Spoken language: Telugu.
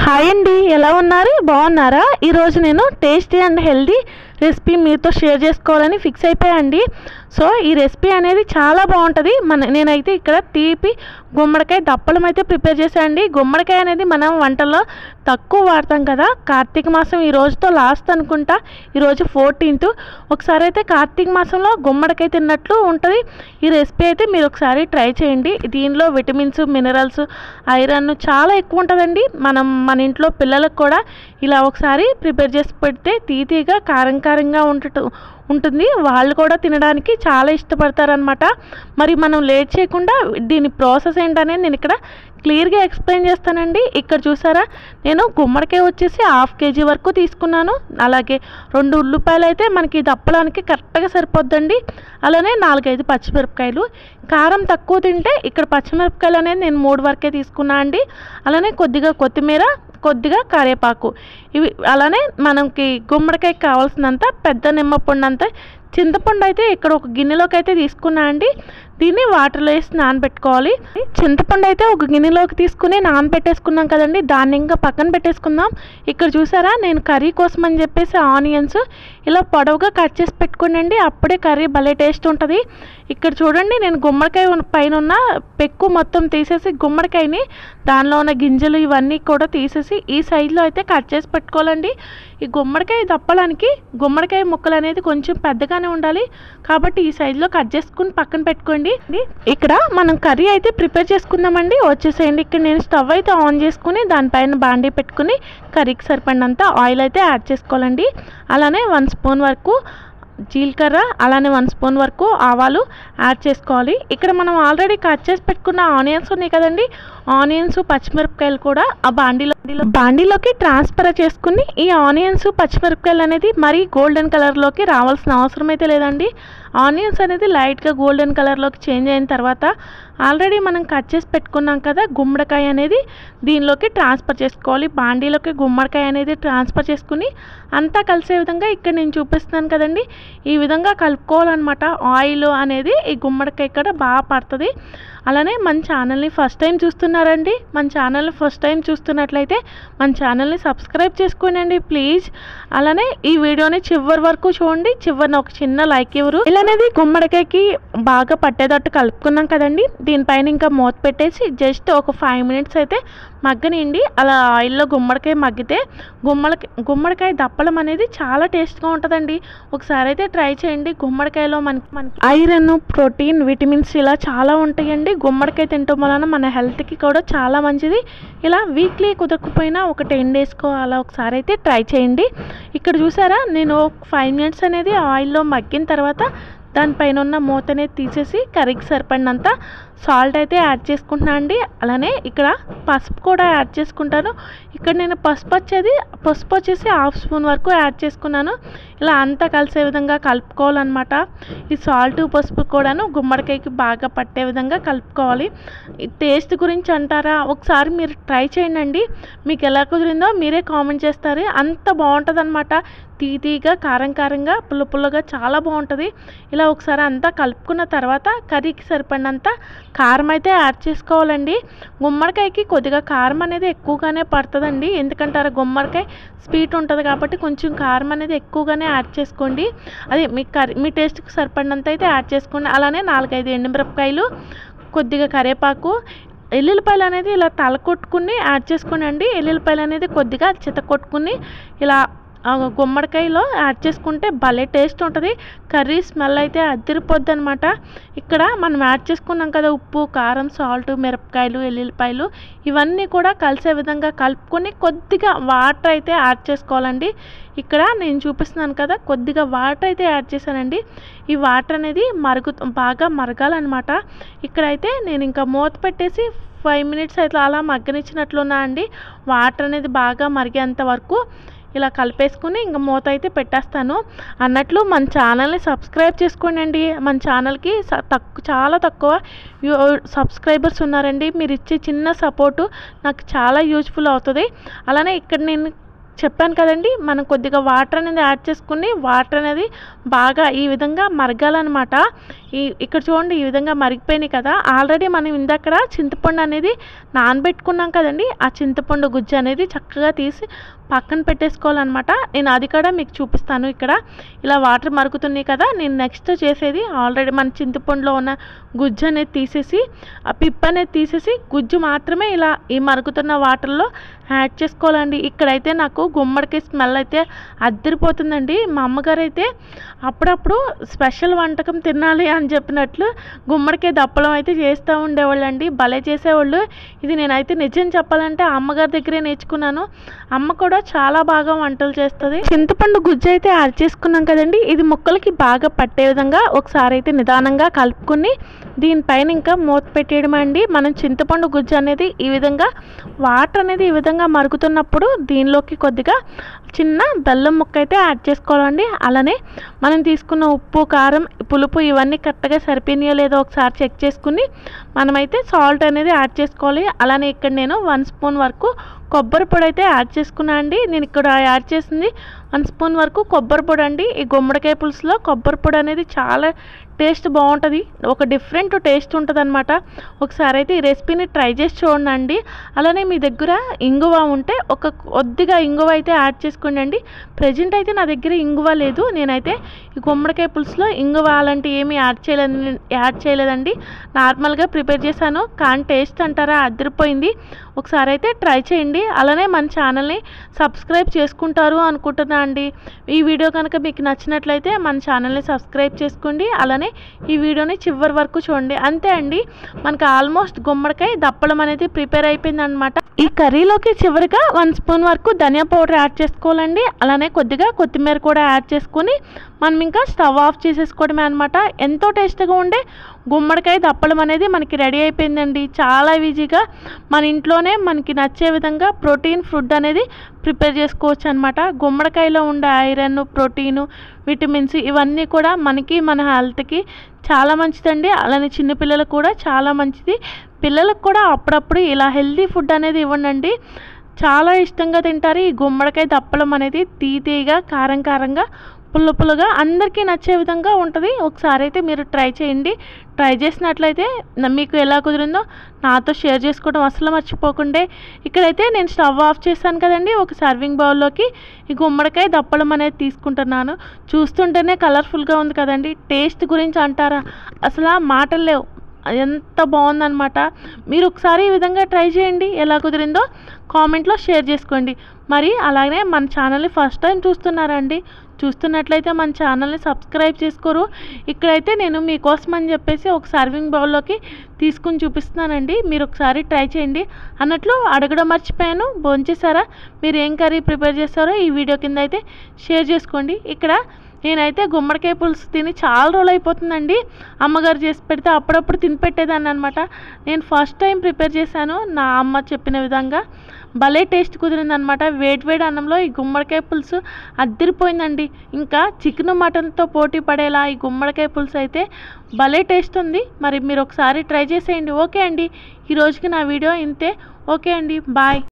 హాయ్ అండి ఎలా ఉన్నారు బాగున్నారా ఈరోజు నేను టేస్టీ అండ్ హెల్దీ రెసిపీ మీతో షేర్ చేసుకోవాలని ఫిక్స్ అయిపోయాండి సో ఈ రెసిపీ అనేది చాలా బాగుంటుంది మన నేనైతే ఇక్కడ తీపి గుమ్మడికాయ దప్పలం అయితే ప్రిపేర్ చేశానండి గుమ్మడికాయ అనేది మనం వంటల్లో తక్కువ వాడతాం కదా కార్తీక మాసం ఈ రోజుతో లాస్ట్ అనుకుంటా ఈరోజు ఫోర్టీన్త్ ఒకసారి అయితే కార్తీక మాసంలో గుమ్మడికాయ తిన్నట్లు ఉంటుంది ఈ రెసిపీ అయితే మీరు ఒకసారి ట్రై చేయండి దీనిలో విటమిన్స్ మినరల్స్ ఐరన్ చాలా ఎక్కువ ఉంటుందండి మనం మన ఇంట్లో పిల్లలకు కూడా ఇలా ఒకసారి ప్రిపేర్ చేసి పెడితే తీతీగా కారం కారంగా ఉంటటు ఉంటుంది వాళ్ళు కూడా తినడానికి చాలా ఇష్టపడతారనమాట మరి మనం లేట్ చేయకుండా దీని ప్రాసెస్ ఏంటనేది నేను ఇక్కడ క్లియర్గా ఎక్స్ప్లెయిన్ చేస్తానండి ఇక్కడ చూసారా నేను గుమ్మడికాయ వచ్చేసి హాఫ్ కేజీ వరకు తీసుకున్నాను అలాగే రెండు ఉల్లిపాయలు అయితే మనకి దప్పడానికి కరెక్ట్గా సరిపోద్దండి అలానే నాలుగైదు పచ్చిమిరపకాయలు కారం తక్కువ తింటే ఇక్కడ పచ్చిమిరపకాయలు అనేది నేను మూడు వరకే తీసుకున్నా అండి అలానే కొద్దిగా కొత్తిమీర కొద్దిగా కరివేపాకు ఇవి అలానే మనకి గుమ్మడికాయకి కావాల్సినంత పెద్ద నిమ్మపండు అంత చింతపండు అయితే ఇక్కడ ఒక గిన్నెలోకి అయితే తీసుకున్నా అండి దీన్ని వాటర్లో వేసి నానబెట్టుకోవాలి చింతపండు అయితే ఒక గిన్నెలోకి తీసుకుని నానబెట్టేసుకున్నాం కదండి దాన్ని ఇంకా పక్కన పెట్టేసుకుందాం ఇక్కడ చూసారా నేను కర్రీ కోసం అని చెప్పేసి ఆనియన్స్ ఇలా పొడవుగా కట్ చేసి పెట్టుకోండి అప్పుడే కర్రీ భలే టేస్ట్ ఉంటుంది ఇక్కడ చూడండి నేను గుమ్మడికాయ ఉన్న- పైన ఉన్న పెక్కు మొత్తం తీసేసి గుమ్మడికాయని దానిలో ఉన్న గింజలు ఇవన్నీ కూడా తీసేసి ఈ సైజులో అయితే కట్ చేసి పెట్టుకోవాలండి ఈ గుమ్మడికాయ దప్పడానికి గుమ్మడికాయ ముక్కలు అనేది కొంచెం పెద్దగానే ఉండాలి కాబట్టి ఈ సైజులో కట్ చేసుకుని పక్కన పెట్టుకోండి ఇక్కడ మనం కర్రీ అయితే ప్రిపేర్ చేసుకుందామండి వచ్చేసేయండి ఇక్కడ నేను స్టవ్ అయితే ఆన్ చేసుకుని దానిపైన బాండీ పెట్టుకుని కర్రీకి సరిపడినంత ఆయిల్ అయితే యాడ్ చేసుకోవాలండి అలానే వన్ స్పూన్ వరకు జీలకర్ర అలానే వన్ స్పూన్ వరకు ఆవాలు యాడ్ చేసుకోవాలి ఇక్కడ మనం ఆల్రెడీ కట్ చేసి పెట్టుకున్న ఆనియన్స్ ఉన్నాయి కదండి ఆనియన్స్ పచ్చిమిరపకాయలు కూడా ఆ బాండీలో బాండీలోకి ట్రాన్స్ఫర్ చేసుకుని ఈ ఆనియన్స్ పచ్చిమిరపకాయలు అనేది మరీ గోల్డెన్ కలర్లోకి రావాల్సిన అవసరం అయితే లేదండి ఆనియన్స్ అనేది లైట్గా గోల్డెన్ కలర్లోకి చేంజ్ అయిన తర్వాత ఆల్రెడీ మనం కట్ చేసి పెట్టుకున్నాం కదా గుమ్మడికాయ అనేది దీనిలోకి ట్రాన్స్ఫర్ చేసుకోవాలి బాండీలోకి గుమ్మడికాయ అనేది ట్రాన్స్ఫర్ చేసుకుని అంతా కలిసే విధంగా ఇక్కడ నేను చూపిస్తున్నాను కదండి ఈ విధంగా కలుపుకోవాలన్నమాట ఆయిల్ అనేది ఈ గుమ్మడికాయ ఇక్కడ బాగా పడుతుంది అలానే మన ఛానల్ని ఫస్ట్ టైం చూస్తున్నారండి మన ఛానల్ని ఫస్ట్ టైం చూస్తున్నట్లయితే మన ఛానల్ని సబ్స్క్రైబ్ చేసుకోనండి ప్లీజ్ అలానే ఈ వీడియోని చివరి వరకు చూడండి చివరిన ఒక చిన్న లైక్ ఇవ్వరు ఇలా అనేది గుమ్మడికాయకి బాగా పట్టేటట్టు కలుపుకున్నాం కదండి దీనిపైన ఇంకా మూత పెట్టేసి జస్ట్ ఒక ఫైవ్ మినిట్స్ అయితే మగ్గనిండి అలా ఆయిల్లో గుమ్మడికాయ మగ్గితే గుమ్మడికాయ గుమ్మడికాయ దప్పలం అనేది చాలా టేస్ట్గా ఉంటుందండి ఒకసారి అయితే ట్రై చేయండి గుమ్మడికాయలో మనకి మనకి ఐరన్ ప్రోటీన్ విటమిన్స్ ఇలా చాలా ఉంటాయండి గుమ్మడికాయ తినటం వలన మన హెల్త్కి కూడా చాలా మంచిది ఇలా వీక్లీ కుదరకపోయినా ఒక టెన్ డేస్కో అలా ఒకసారి అయితే ట్రై చేయండి ఇక్కడ చూసారా నేను ఫైవ్ మినిట్స్ అనేది ఆయిల్లో మగ్గిన తర్వాత దానిపైన ఉన్న మూత అనేది తీసేసి కర్రీకి సరిపడినంత సాల్ట్ అయితే యాడ్ చేసుకుంటున్నాను అండి అలానే ఇక్కడ పసుపు కూడా యాడ్ చేసుకుంటాను ఇక్కడ నేను పసుపు వచ్చేది పసుపు వచ్చేసి హాఫ్ స్పూన్ వరకు యాడ్ చేసుకున్నాను ఇలా అంతా కలిసే విధంగా కలుపుకోవాలన్నమాట ఈ సాల్ట్ పసుపు కూడాను గుమ్మడికాయకి బాగా పట్టే విధంగా కలుపుకోవాలి ఈ టేస్ట్ గురించి అంటారా ఒకసారి మీరు ట్రై చేయండి మీకు ఎలా కుదిరిందో మీరే కామెంట్ చేస్తారు అంత బాగుంటుంది అనమాట తీతీగా కారం కారంగా పుల్ల పుల్లగా చాలా బాగుంటుంది ఇలా ఒకసారి అంతా కలుపుకున్న తర్వాత కర్రీకి సరిపడినంత కారం అయితే యాడ్ చేసుకోవాలండి గుమ్మడికాయకి కొద్దిగా కారం అనేది ఎక్కువగానే పడుతుందండి ఎందుకంటారా గుమ్మడికాయ స్వీట్ ఉంటుంది కాబట్టి కొంచెం కారం అనేది ఎక్కువగానే యాడ్ చేసుకోండి అదే మీ కర్రీ మీ టేస్ట్కి సరిపడినంత అయితే యాడ్ చేసుకోండి అలానే నాలుగైదు ఎండుమిరపకాయలు కొద్దిగా కరివేపాకు ఎల్లుల్లిపాయలు అనేది ఇలా తల కొట్టుకుని యాడ్ చేసుకోనండి ఎల్లుల్లిపాయలు అనేది కొద్దిగా చిత కొట్టుకుని ఇలా ఆ గుమ్మడికాయలో యాడ్ చేసుకుంటే భలే టేస్ట్ ఉంటుంది కర్రీ స్మెల్ అయితే అదిరిపోద్ది అనమాట ఇక్కడ మనం యాడ్ చేసుకున్నాం కదా ఉప్పు కారం సాల్ట్ మిరపకాయలు ఎల్లుల్లిపాయలు ఇవన్నీ కూడా కలిసే విధంగా కలుపుకొని కొద్దిగా వాటర్ అయితే యాడ్ చేసుకోవాలండి ఇక్కడ నేను చూపిస్తున్నాను కదా కొద్దిగా వాటర్ అయితే యాడ్ చేశానండి ఈ వాటర్ అనేది మరుగు బాగా మరగాలన్నమాట ఇక్కడైతే నేను ఇంకా మూత పెట్టేసి ఫైవ్ మినిట్స్ అయితే అలా మగ్గనిచ్చినట్లున్నా అండి వాటర్ అనేది బాగా మరిగేంత వరకు ఇలా కలిపేసుకుని ఇంకా మూత అయితే పెట్టేస్తాను అన్నట్లు మన ఛానల్ని సబ్స్క్రైబ్ చేసుకోండి మన ఛానల్కి స- తక్కు చాలా తక్కువ యూ- సబ్స్క్రైబర్స్ ఉన్నారండి మీరు ఇచ్చే చిన్న సపోర్టు నాకు చాలా యూజ్ఫుల్ అవుతుంది అలానే ఇక్కడ నేను చెప్పాను కదండి మనం కొద్దిగా వాటర్ అనేది యాడ్ చేసుకుని వాటర్ అనేది బాగా ఈ విధంగా మరగాలన్నమాట ఈ ఇక్కడ చూడండి ఈ విధంగా మరిగిపోయినాయి కదా ఆల్రెడీ మనం ఇందక్కడ చింతపండు అనేది నానబెట్టుకున్నాం కదండి ఆ చింతపండు గుజ్జు అనేది చక్కగా తీసి పక్కన పెట్టేసుకోవాలన్నమాట నేను అది కూడా మీకు చూపిస్తాను ఇక్కడ ఇలా వాటర్ మరుగుతున్నాయి కదా నేను నెక్స్ట్ చేసేది ఆల్రెడీ మన చింతపండులో ఉన్న గుజ్జు అనేది తీసేసి ఆ పిప్ అనేది తీసేసి గుజ్జు మాత్రమే ఇలా ఈ మరుగుతున్న వాటర్లో యాడ్ చేసుకోవాలండి ఇక్కడైతే నాకు గుమ్మడికాయ స్మెల్ అయితే అద్దరిపోతుందండి మా అమ్మగారు అయితే అప్పుడప్పుడు స్పెషల్ వంటకం తినాలి అని చెప్పినట్లు గుమ్మడికాయ దప్పలం అయితే చేస్తూ ఉండేవాళ్ళండి భలే చేసేవాళ్ళు ఇది నేనైతే నిజం చెప్పాలంటే అమ్మగారి దగ్గరే నేర్చుకున్నాను అమ్మ కూడా చాలా బాగా వంటలు చేస్తుంది చింతపండు గుజ్జు అయితే యాడ్ చేసుకున్నాం కదండి ఇది ముక్కలకి బాగా పట్టే విధంగా ఒకసారి అయితే నిదానంగా కలుపుకుని దీనిపైన ఇంకా మూత పెట్టేయడం అండి మనం చింతపండు గుజ్జు అనేది ఈ విధంగా వాటర్ అనేది ఈ విధంగా మరుగుతున్నప్పుడు దీనిలోకి కొద్దిగా చిన్న బెల్లం ముక్క అయితే యాడ్ చేసుకోవాలండి అలానే మనం తీసుకున్న ఉప్పు కారం పులుపు ఇవన్నీ కరెక్ట్గా సరిపోయినాయో లేదో ఒకసారి చెక్ చేసుకుని మనమైతే సాల్ట్ అనేది యాడ్ చేసుకోవాలి అలానే ఇక్కడ నేను వన్ స్పూన్ వరకు కొబ్బరి పొడి అయితే యాడ్ చేసుకున్నా అండి నేను ఇక్కడ యాడ్ చేసింది వన్ స్పూన్ వరకు కొబ్బరి పొడి అండి ఈ గుమ్మడికాయ పులుసులో కొబ్బరి పొడి అనేది చాలా టేస్ట్ బాగుంటుంది ఒక డిఫరెంట్ టేస్ట్ ఉంటుంది అనమాట ఒకసారి అయితే ఈ రెసిపీని ట్రై చేసి చూడండి అలానే మీ దగ్గర ఇంగువ ఉంటే ఒక కొద్దిగా ఇంగువ అయితే యాడ్ చేసుకోండి అండి ప్రజెంట్ అయితే నా దగ్గర ఇంగువ లేదు నేనైతే ఈ గుమ్మడికాయ పులుసులో ఇంగువ అలాంటి ఏమీ యాడ్ చేయలేదు యాడ్ చేయలేదండి నార్మల్గా ప్రిపేర్ చేశాను కానీ టేస్ట్ అంటారా అదిరిపోయింది ఒకసారి అయితే ట్రై చేయండి అలానే మన ఛానల్ని సబ్స్క్రైబ్ చేసుకుంటారు అనుకుంటున్నా అండి ఈ వీడియో కనుక మీకు నచ్చినట్లయితే మన ఛానల్ని సబ్స్క్రైబ్ చేసుకోండి అలానే ఈ వీడియోని చివరి వరకు చూడండి అంతే అండి మనకి ఆల్మోస్ట్ గుమ్మడికాయ దప్పడం అనేది ప్రిపేర్ అయిపోయింది అనమాట ఈ కర్రీలోకి చివరిగా వన్ స్పూన్ వరకు ధనియా పౌడర్ యాడ్ చేసుకోవాలండి అలానే కొద్దిగా కొత్తిమీర కూడా యాడ్ చేసుకొని మనం ఇంకా స్టవ్ ఆఫ్ చేసేసుకోవడమే అనమాట ఎంతో టేస్ట్గా ఉండే గుమ్మడికాయ దప్పడం అనేది మనకి రెడీ అయిపోయిందండి చాలా ఈజీగా మన ఇంట్లోనే మనకి నచ్చే విధంగా ప్రోటీన్ ఫుడ్ అనేది ప్రిపేర్ చేసుకోవచ్చు అనమాట గుమ్మడికాయలో ఉండే ఐరన్ ప్రోటీను విటమిన్స్ ఇవన్నీ కూడా మనకి మన హెల్త్కి చాలా మంచిదండి అలానే చిన్నపిల్లలకు కూడా చాలా మంచిది పిల్లలకు కూడా అప్పుడప్పుడు ఇలా హెల్తీ ఫుడ్ అనేది ఇవ్వండి చాలా ఇష్టంగా తింటారు ఈ గుమ్మడికాయ దప్పలం అనేది తీతీగా కారం కారంగా పుల్ల పుల్లగా అందరికీ నచ్చే విధంగా ఉంటుంది ఒకసారి అయితే మీరు ట్రై చేయండి ట్రై చేసినట్లయితే న- మీకు ఎలా కుదిరిందో నాతో షేర్ చేసుకోవడం అసలు మర్చిపోకుండే ఇక్కడైతే నేను స్టవ్ ఆఫ్ చేశాను కదండి ఒక సర్వింగ్ బౌల్లోకి ఈ గుమ్మడికాయ దప్పడం అనేది తీసుకుంటున్నాను చూస్తుంటేనే కలర్ఫుల్గా ఉంది కదండి టేస్ట్ గురించి అంటారా అసలు ఆ మాటలు లేవు ఎంత బాగుందన్నమాట మీరు ఒకసారి ఈ విధంగా ట్రై చేయండి ఎలా కుదిరిందో కామెంట్లో షేర్ చేసుకోండి మరి అలాగే మన ఛానల్ని ఫస్ట్ టైం చూస్తున్నారండి చూస్తున్నట్లయితే మన ఛానల్ని సబ్స్క్రైబ్ చేసుకోరు ఇక్కడైతే నేను మీకోసం అని చెప్పేసి ఒక సర్వింగ్ బౌల్లోకి తీసుకుని చూపిస్తున్నానండి మీరు ఒకసారి ట్రై చేయండి అన్నట్లు అడగడం మర్చిపోయాను భోంచేసారా మీరు ఏం కర్రీ ప్రిపేర్ చేస్తారో ఈ వీడియో కింద అయితే షేర్ చేసుకోండి ఇక్కడ నేనైతే గుమ్మడికాయ పులుసు తిని చాలా రోజులు అయిపోతుందండి అమ్మగారు చేసి పెడితే అప్పుడప్పుడు తిని పెట్టేదాన్ని అనమాట నేను ఫస్ట్ టైం ప్రిపేర్ చేశాను నా అమ్మ చెప్పిన విధంగా భలే టేస్ట్ కుదిరిందనమాట వేడి వేడి అన్నంలో ఈ గుమ్మడికాయ పులుసు అద్దరిపోయిందండి ఇంకా చికెన్ మటన్తో పోటీ పడేలా ఈ గుమ్మడికాయ పులుసు అయితే భలే టేస్ట్ ఉంది మరి మీరు ఒకసారి ట్రై చేసేయండి ఓకే అండి ఈ రోజుకి నా వీడియో ఇంతే ఓకే అండి బాయ్